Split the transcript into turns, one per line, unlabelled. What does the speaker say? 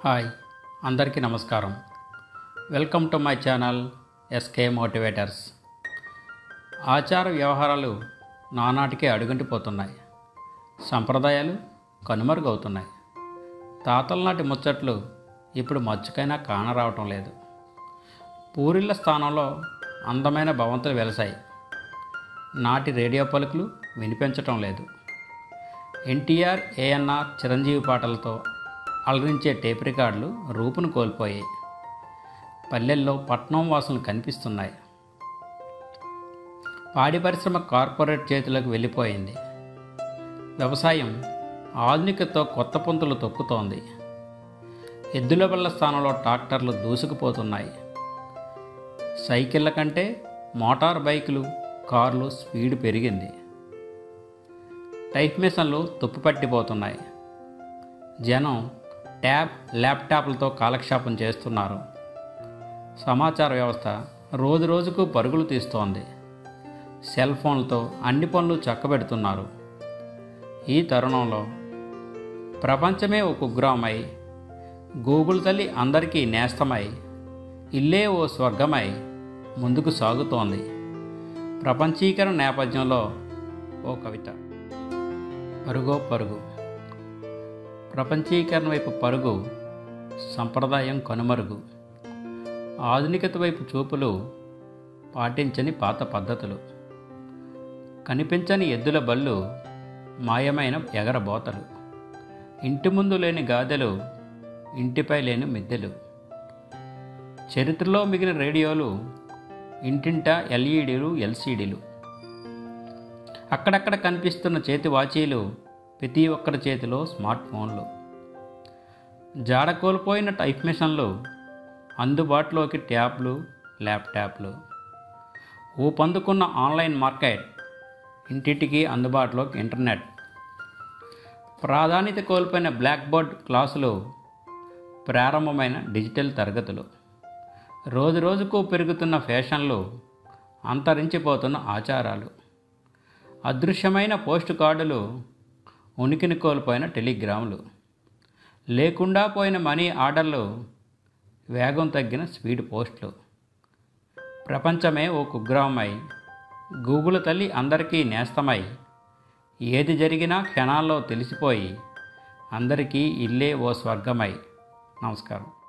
hi అందరికీ నమస్కారం welcome to my channel SK motivators ఆచార వ్యవహారాలు నానాటికే అడుగంటిపోతున్నాయి సంప్రదాయాలు కనుమరుగవుతున్నాయి తాతల నాటి ముచ్చట్లు ఇప్పుడు మచ్చుకైనా కానరావటం లేదు పూరిళ్ళ స్థానంలో అందమైన భవంతులు వెలసాయి నాటి రేడియో పలుకులు వినిపించటం లేదు ఎన్టీఆర్ ఏఎన్ఆర్ చిరంజీవి పాటలతో అలరించే టేప్ రికార్డులు రూపును కోల్పోయాయి పల్లెల్లో పట్నం వాసనలు కనిపిస్తున్నాయి పాడి పరిశ్రమ కార్పొరేట్ చేతులకు వెళ్ళిపోయింది వ్యవసాయం ఆధునికతో కొత్త పొంతులు తొక్కుతోంది ఎద్దుల బళ్ళ స్థానంలో ట్రాక్టర్లు దూసుకుపోతున్నాయి సైకిళ్ళ కంటే మోటార్ బైకులు కార్లు స్పీడ్ పెరిగింది టైప్ మిషన్లు తుప్పుపట్టిపోతున్నాయి జనం ట్యాబ్ ల్యాప్టాప్లతో కాలక్షేపం చేస్తున్నారు సమాచార వ్యవస్థ రోజు రోజుకు పరుగులు తీస్తోంది సెల్ ఫోన్లతో అన్ని పనులు చక్కబెడుతున్నారు ఈ తరుణంలో ప్రపంచమే ఒక కుగ్రామై గూగుల్ తల్లి అందరికీ నేస్తమై ఇల్లే ఓ స్వర్గమై ముందుకు సాగుతోంది ప్రపంచీకరణ నేపథ్యంలో ఓ కవిత పరుగో పరుగు ప్రపంచీకరణ వైపు పరుగు సంప్రదాయం కనుమరుగు ఆధునికత వైపు చూపులు పాటించని పాత పద్ధతులు కనిపించని ఎద్దుల బళ్ళు మాయమైన ఎగరబోతలు ఇంటి ముందు లేని గాదెలు ఇంటిపై లేని మిద్దెలు చరిత్రలో మిగిలిన రేడియోలు ఇంటింటా ఎల్ఈడీలు ఎల్సీడీలు అక్కడక్కడ కనిపిస్తున్న చేతి వాచీలు ప్రతి ఒక్కరి చేతిలో స్మార్ట్ ఫోన్లు జాడ కోల్పోయిన టైప్ మిషన్లు అందుబాటులోకి ట్యాబ్లు ల్యాప్టాప్లు ఊపందుకున్న ఆన్లైన్ మార్కెట్ ఇంటింటికి అందుబాటులోకి ఇంటర్నెట్ ప్రాధాన్యత కోల్పోయిన బ్లాక్ బోర్డ్ క్లాసులు ప్రారంభమైన డిజిటల్ తరగతులు రోజు రోజుకు పెరుగుతున్న ఫ్యాషన్లు అంతరించిపోతున్న ఆచారాలు అదృశ్యమైన పోస్ట్ కార్డులు ఉనికిని కోల్పోయిన టెలిగ్రాములు లేకుండా పోయిన మనీ ఆర్డర్లు వేగం తగ్గిన స్పీడ్ పోస్టులు ప్రపంచమే ఓ కుగ్రామై గూగుల్ తల్లి అందరికీ నేస్తమై ఏది జరిగినా క్షణాల్లో తెలిసిపోయి అందరికీ ఇల్లే ఓ స్వర్గమై నమస్కారం